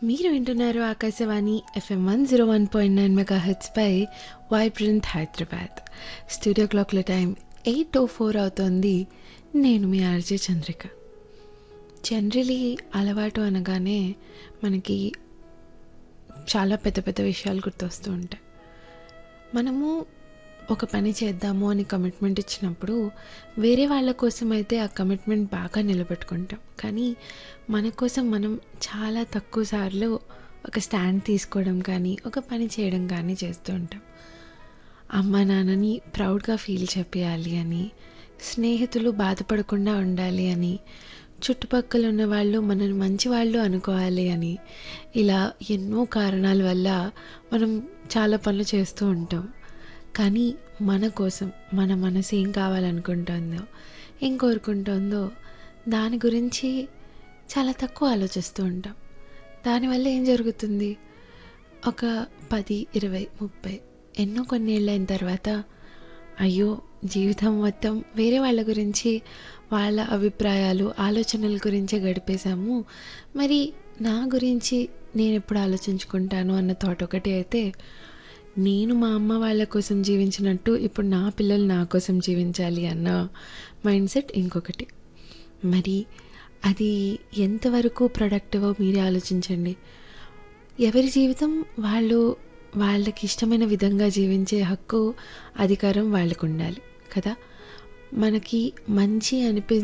మీరు వింటున్నారు Akashvani FM one zero one point nine mega పై వైబ్రెంట్ హైదరాబాద్ స్టూడియో క్లాక్ల టైం ఎయిట్ ఓ ఫోర్ అవుతోంది నేను మీ ఆర్జే చంద్రిక జనరలీ అలవాటు అనగానే మనకి చాలా పెద్ద పెద్ద విషయాలు గుర్తొస్తూ ఉంటాయి మనము ఒక పని చేద్దాము అని కమిట్మెంట్ ఇచ్చినప్పుడు వేరే వాళ్ళ కోసం అయితే ఆ కమిట్మెంట్ బాగా నిలబెట్టుకుంటాం కానీ మన కోసం మనం చాలా తక్కువ సార్లు ఒక స్టాండ్ తీసుకోవడం కానీ ఒక పని చేయడం కానీ చేస్తూ ఉంటాం అమ్మ నాన్నని ప్రౌడ్గా ఫీల్ చేపియాలి అని స్నేహితులు బాధపడకుండా ఉండాలి అని చుట్టుపక్కల ఉన్న వాళ్ళు మనల్ని మంచి వాళ్ళు అనుకోవాలి అని ఇలా ఎన్నో కారణాల వల్ల మనం చాలా పనులు చేస్తూ ఉంటాం కానీ మన కోసం మన మనసు ఏం కావాలనుకుంటుందో ఏం కోరుకుంటుందో దాని గురించి చాలా తక్కువ ఆలోచిస్తూ ఉంటాం దానివల్ల ఏం జరుగుతుంది ఒక పది ఇరవై ముప్పై ఎన్నో కొన్నేళ్ళైన తర్వాత అయ్యో జీవితం మొత్తం వేరే వాళ్ళ గురించి వాళ్ళ అభిప్రాయాలు ఆలోచనల గురించే గడిపేశాము మరి నా గురించి నేను ఎప్పుడు ఆలోచించుకుంటాను అన్న థాట్ ఒకటి అయితే నేను మా అమ్మ వాళ్ళ కోసం జీవించినట్టు ఇప్పుడు నా పిల్లలు నా కోసం జీవించాలి అన్న మైండ్ సెట్ ఇంకొకటి మరి అది ఎంతవరకు ప్రొడక్టివో మీరే ఆలోచించండి ఎవరి జీవితం వాళ్ళు వాళ్ళకి ఇష్టమైన విధంగా జీవించే హక్కు అధికారం వాళ్ళకు ఉండాలి కదా మనకి మంచి అనిపి